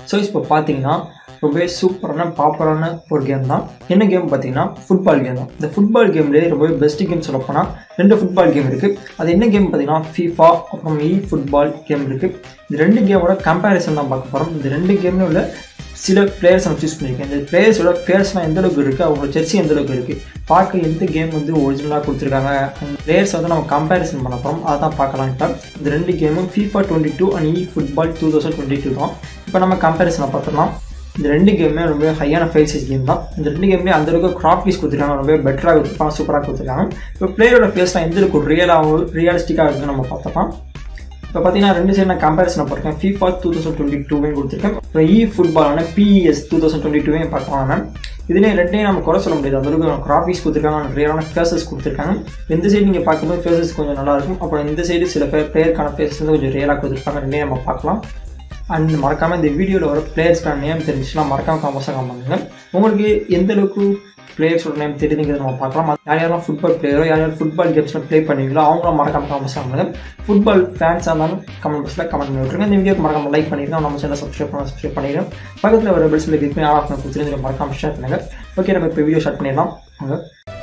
so இப்போ பார்த்தீங்கன்னா ரொம்பவே சூப்பரான பாப்புலரான ஒரு கேம் தான் என்ன கேம் பார்த்தீங்கன்னா ஃபுட்பால் கேம் தான் இந்த ஃபுட்பால் கேம்லேயே ரொம்பவே பெஸ்ட் கேம் சொல்ல போனால் ரெண்டு ஃபுட்பால் கேம் இருக்குது அது என்ன கேம் பார்த்தீங்கன்னா ஃபீஃபா அப்புறம் இ ஃபுட்பால் கேம் இருக்குது இந்த ரெண்டு கேமோட கம்பேரிசன் தான் பார்க்க போகிறோம் இந்த ரெண்டு கேம்ல உள்ள சில பிளேயர்ஸ் நம்ம சூஸ் பண்ணியிருக்கேன் இந்த பிளேயர்ஸோட பேர்ஸ்லாம் எந்த அளவுக்கு இருக்குது அவங்களோட ஜெர்சி எந்த அளவுக்கு இருக்குது பார்க்க எந்த கேம் வந்து ஒரிஜினலாக கொடுத்துருக்காங்க அந்த பிளேயர்ஸ் வந்து நம்ம கம்பேரிசன் பண்ண போகிறோம் அதான் பார்க்கலாம் இப்போ இந்த ரெண்டு கேமும் FIFA twenty two and E football two thousand twenty two தான் இப்போ நம்ம கம்பேரிசனை பார்த்துக்கலாம் இந்த ரெண்டு கேமுமே ரொம்ப ஹையான ஃபைசஸ் கேம் தான் இந்த ரெண்டு கேம்லேயும் அந்த அளவுக்கு கிராஃபிக்ஸ் கொடுத்துருக்காங்க ரொம்ப பெட்டராக கொடுத்துருக்காங்க சூப்பராக கொடுத்துருக்காங்க இப்போ பிளேயரோட ஃபேஸ்லாம் எந்த அளவுக்கு ரியலாகவும் ரியலிஸ்டிக்காக இருக்குன்னு நம்ம பார்த்துக்கலாம் இப்போ பார்த்தீங்கன்னா ரெண்டு சைடு நான் கம்பேரிசன் போட்டிருக்கேன் ஃபீஃபா டூ தௌசண்ட் டுவெண்ட்டி டூவையும் கொடுத்துருக்கேன் அப்புறம் இ ஃபுட்பாலான பிஇஎஸ் டூ தௌசண்ட் டுவெண்ட்டி டூவையும் பார்க்கலாம் மேம் இதுலேயே ரெண்டையும் நம்ம குறை சொல்ல முடியாது அந்த அளவுக்கு கிராஃபிக்ஸ் கொடுத்துருக்காங்க ரியலான ஃபேஸஸ் கொடுத்துருக்காங்க இந்த சைடு நீங்கள் பார்க்கும்போது ஃபேஸஸ் கொஞ்சம் நல்லா இருக்கும் அப்புறம் இந்த சைடு சில பேர் பிளேயருக்கான ஃபேஸஸ் வந்து கொஞ்சம் ரியலாக கொடுத்துருக்காங்க ரெண்டையும் நம்ம பார்க்கலாம் அண்ட் மறக்காமல் இந்த வீடியோவில் வர பிளேயர்ஸ்க்கான நேம் தெரிஞ்சுச்சுன்னா மறக்காம காம்பஸாக பண்ணுங்க உங்களுக்கு எந்த அளவுக்கு பிளேயர்ஸோட நேம் தெரியுதுங்கிறத நம்ம பார்க்கலாம் யார் யாரெல்லாம் ஃபுட்பால் பிளேயரோ யார் யார் ஃபுட்பால் கேம்ஸில் ப்ளே பண்ணுவீங்களோ அவங்களும் மறக்காம காம்பஸாக பண்ணுங்க ஃபுட்பால் ஃபேன்ஸாக இருந்தாலும் கமெண்ட் பாக்ஸில் கமெண்ட் பண்ணி விட்டுருங்க இந்த வீடியோக்கு மறக்காம லைக் பண்ணிடுங்க நம்ம சேனல் சப்ஸ்கிரைப் பண்ண சப்ஸ்கிரைப் பண்ணிடுங்க பக்கத்தில் வர பெல்ஸில் கிளிக் பண்ணி ஆல் ஆஃப் கொடுத்துருந்து மறக்காம ஷேர் பண்ணுங்க ஓகே நம்ம இப்போ வீடியோ ஸ்டார்ட் பண்ணிடலாம் வாங்க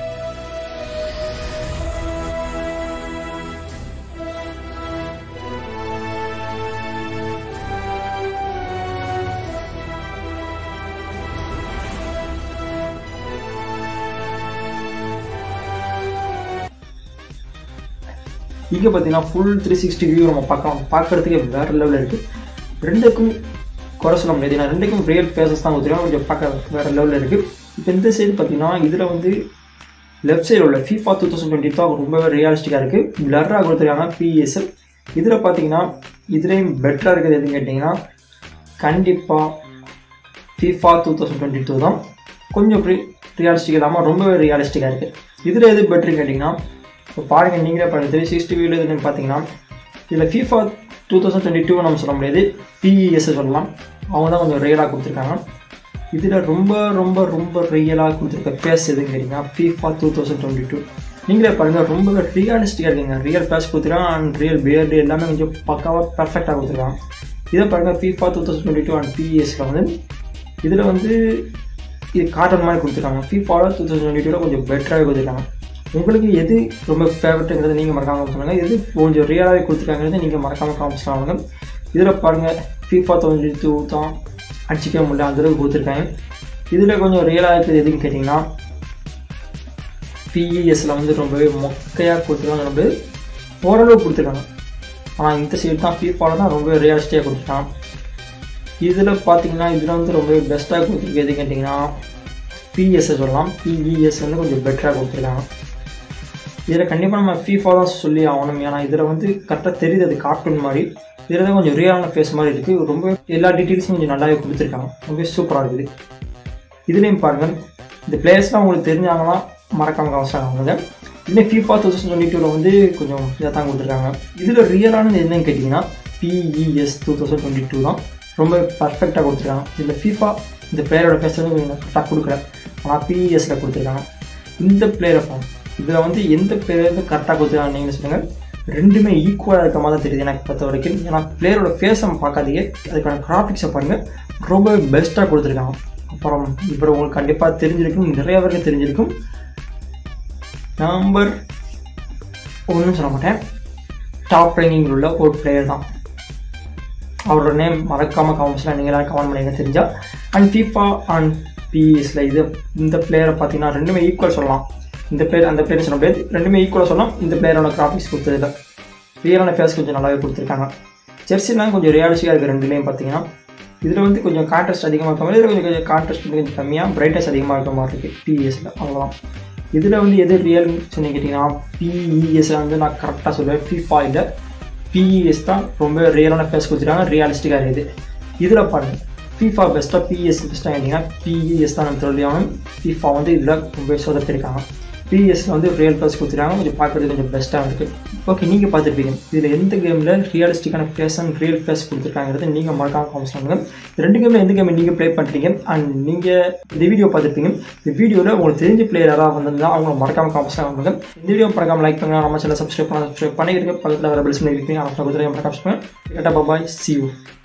இங்கே பார்த்தீங்கன்னா ஃபுல் த்ரீ சிக்ஸ்டி வியூ நம்ம பார்க்கலாம் பார்க்கறதுக்கே வேறு லெவலில் இருக்குது ரெண்டுக்கும் குறை சொல்ல முடியாது ஏன்னா ரெண்டுக்கும் ரியல் ஃபேஸஸ் தான் கொடுத்துருக்காங்க கொஞ்சம் பார்க்க வேறு லெவலில் இருக்குது இப்போ இந்த சைடு பார்த்தீங்கன்னா இதில் வந்து லெஃப்ட் சைடு உள்ள ஃபீஃபா டூ தௌசண்ட் டுவெண்ட்டி தான் ரொம்பவே ரியலிஸ்டிக்காக இருக்குது பிளராக கொடுத்துருக்காங்க பிஎஸ்எல் இதில் பார்த்தீங்கன்னா இதுலேயும் பெட்டராக இருக்குது எதுன்னு கேட்டிங்கன்னா கண்டிப்பாக FIFA two thousand twenty two தான் கொஞ்சம் ரியலிஸ்டிக் இல்லாமல் ரொம்பவே ரியலிஸ்டிக்காக இருக்குது இதில் எது பெட்டர்னு கேட்டிங்கன்னா இப்போ பாருங்கள் நீங்களே பாருங்கள் த்ரீ சிக்ஸ்டி வியூவில் எதுன்னு பார்த்தீங்கன்னா இதில் FIFA two thousand twenty two நம்ம சொல்ல முடியாது பிஇஎஸ் சொல்லலாம் அவங்க தான் கொஞ்சம் ரியலாக கொடுத்துருக்காங்க இதில் ரொம்ப ரொம்ப ரொம்ப ரியலாக கொடுத்துருக்க ஃபேஸ் எதுன்னு கேட்டிங்கன்னா FIFA two thousand twenty two நீங்களே பாருங்கள் ரொம்ப ரியலிஸ்டிக்காக இருக்குங்க ரியல் ஃபேஸ் கொடுத்துருக்காங்க அண்ட் ரியல் பியர்டு எல்லாமே கொஞ்சம் பக்காவாக பர்ஃபெக்டாக கொடுத்துருக்காங்க இதை பாருங்கள் FIFA two thousand twenty two and பிஇஎஸில் வந்து இதில் வந்து இது காட்டன் மாதிரி கொடுத்துருக்காங்க ஃபீஃபாவில் டூ தௌசண்ட் டுவெண்ட்டி டூவில் கொஞ்சம் பெட்டராகவே கொடுத்துருக்காங்க உங்களுக்கு எது ரொம்ப ஃபேவரட்டுங்கிறத நீங்கள் மறக்காமல் சொல்லுங்கள் எது கொஞ்சம் ரியலாகவே கொடுத்துருக்காங்கிறத நீங்கள் மறக்காமல் காமிச்சு சொல்லுங்கள் இதில் பாருங்கள் ஃபீஃபா டுவெண்ட்டி டூ தான் அடிச்சிக்க முடியல அந்தளவுக்கு கொடுத்துருக்காங்க இதில் கொஞ்சம் ரியலாக இருக்குது எதுன்னு கேட்டிங்கன்னா பிஇஎஸில் வந்து ரொம்பவே மொக்கையாக கொடுத்துருக்காங்க ரொம்ப ஓரளவு கொடுத்துருக்காங்க ஆனால் இந்த சைடு தான் ஃபீஃபாவில் தான் ரொம்ப ரியலிஸ்டிக்காக கொடுத்துருக்காங்க இதில் பார்த்தீங்கன்னா இதில் வந்து ரொம்பவே பெஸ்ட்டாக கொடுத்துருக்கு எது கேட்டிங்கன்னா பிஎஸ்ஸை சொல்லலாம் பிஇஎஸ் வந்து கொஞ்சம் பெட்டராக கொடுத்துருக்காங்க இதில் கண்டிப்பாக நம்ம ஃபீஃபா தான் சொல்லி ஆகணும் ஏன்னா இதில் வந்து கரெக்டாக தெரியுது அது கார்ட்டூன் மாதிரி இதில் தான் கொஞ்சம் ரியலான ஃபேஸ் மாதிரி இருக்குது ரொம்ப எல்லா டீட்டெயில்ஸும் கொஞ்சம் நல்லாவே கொடுத்துருக்காங்க ரொம்ப சூப்பராக இருக்குது இதுலேயும் பாருங்கள் இந்த பிளேயர்ஸ்லாம் உங்களுக்கு தெரிஞ்சாங்கன்னா மறக்காம அவசரம் இன்னும் ஃபீஃபா டூ தௌசண்ட் டுவெண்ட்டி டூவில் வந்து கொஞ்சம் இதாக தான் கொடுத்துருக்காங்க இதில் ரியலானது என்னன்னு கேட்டிங்கன்னா PES two thousand twenty two தான் ரொம்ப பர்ஃபெக்டாக கொடுத்துருக்காங்க இதில் ஃபீஃபா இந்த பிளேயரோட ஃபேஸ் வந்து கொஞ்சம் கரெக்டாக கொடுக்கல ஆனால் பிஇஎஸில் கொடுத்துருக்காங்க இந்த பிளேயரை பாருங்க இதில் வந்து எந்த பிளேயர் வந்து கரெக்டாக கொடுத்துருக்காங்க நீங்கள் சொல்லுங்கள் ரெண்டுமே ஈக்குவலாக இருக்க மாதிரி தான் தெரியுது எனக்கு பொறுத்த வரைக்கும் ஏன்னா பிளேயரோட ஃபேஸை பார்க்காதீங்க அதுக்கான கிராஃபிக்ஸை பாருங்கள் ரொம்ப பெஸ்ட்டாக கொடுத்துருக்காங்க அப்புறம் இப்போ உங்களுக்கு கண்டிப்பாக தெரிஞ்சிருக்கும் நிறைய பேருக்கு தெரிஞ்சிருக்கும் நம்பர் ஒன்றும் சொல்ல மாட்டேன் டாப் ரேங்கிங்கில் உள்ள ஒரு பிளேயர் தான் அவரோட நேம் மறக்காமல் கமெண்ட்ஸில் நீங்கள் எல்லாம் கமெண்ட் பண்ணிங்க தெரிஞ்சால் அண்ட் ஃபீஃபா அண்ட் பிஎஸில் இது இந்த பிளேயரை பார்த்தீங்கன்னா ரெண்டுமே ஈக்குவல் சொல்லலாம் இந்த பிளேயர் அந்த பிளேயர் சொல்ல முடியாது ரெண்டுமே ஈக்குவலாக சொல்லலாம் இந்த பிளேயரோட கிராஃபிக்ஸ் கொடுத்ததில்ல ரியலான ஃபேஸ் கொஞ்சம் நல்லாவே கொடுத்துருக்காங்க ஜெர்சிலாம் கொஞ்சம் ரியாலிஸ்டிக்காக இருக்குது ரெண்டுலேயும் பார்த்தீங்கன்னா இதில் வந்து கொஞ்சம் கான்ட்ராஸ்ட் அதிகமாக இருக்க மாதிரி இதில் கொஞ்சம் கொஞ்சம் கான்ட்ராஸ்ட் வந்து கொஞ்சம் கம்மியாக பிரைட்னஸ் அதிகமாக இருக்க மாதிரி இருக்குது பிஇஎஸில் அவ்வளோதான் இதில் வந்து எது ரியல் சொன்னீங்க கேட்டிங்கன்னா பிஇஎஸில் வந்து நான் கரெக்டாக சொல்லுவேன் ஃபீஃபா இல்லை பிஇஎஸ் தான் ரொம்ப ரியலான ஃபேஸ் கொடுத்துருக்காங்க ரியலிஸ்டிக்காக இருக்குது இதில் பாருங்கள் ஃபீஃபா பெஸ்ட்டாக பிஎஸ் பெஸ்ட்டாக கேட்டிங்கன்னா பிஇஎஸ் தான் சொல்லி ஆகணும் ஃபீஃபா வந்து இதில் ரொம்ப சொதப்பிருக்காங்க பிஎஸ்ல வந்து ரியல் ஃபேஸ் கொடுத்துருக்காங்க கொஞ்சம் பார்க்குறது கொஞ்சம் பெஸ்ட்டாக இருக்குது ஓகே நீங்கள் பார்த்துருப்பீங்க இதில் எந்த கேமில் ரியலிஸ்டிக்கான ஃபேஸ் அண்ட் ரியல் ஃபேஸ் கொடுத்துருக்காங்கிறது நீங்கள் மறக்காம காமிச்சு பண்ணுங்கள் ரெண்டு கேமில் எந்த கேம் நீங்கள் ப்ளே பண்ணுறீங்க அண்ட் நீங்கள் இந்த வீடியோ பார்த்துருப்பீங்க இந்த வீடியோவில் உங்களுக்கு தெரிஞ்ச பிளேயர் யாராவது வந்திருந்தால் அவங்கள மறக்காம காமிச்சு பண்ணுங்க இந்த வீடியோ மறக்காம லைக் பண்ணுங்க நம்ம சேனல் சப்ஸ்கிரைப் பண்ண சப்ஸ்கிரைப் பண்ணிக்கிறதுக்கு பக்கத்தில் வர பெல்ஸ் பண்ணி இருக்கீங்க அவங்க கொடுத்துருக்க மறக்காம பண்ணுங்க பாய் சி யூ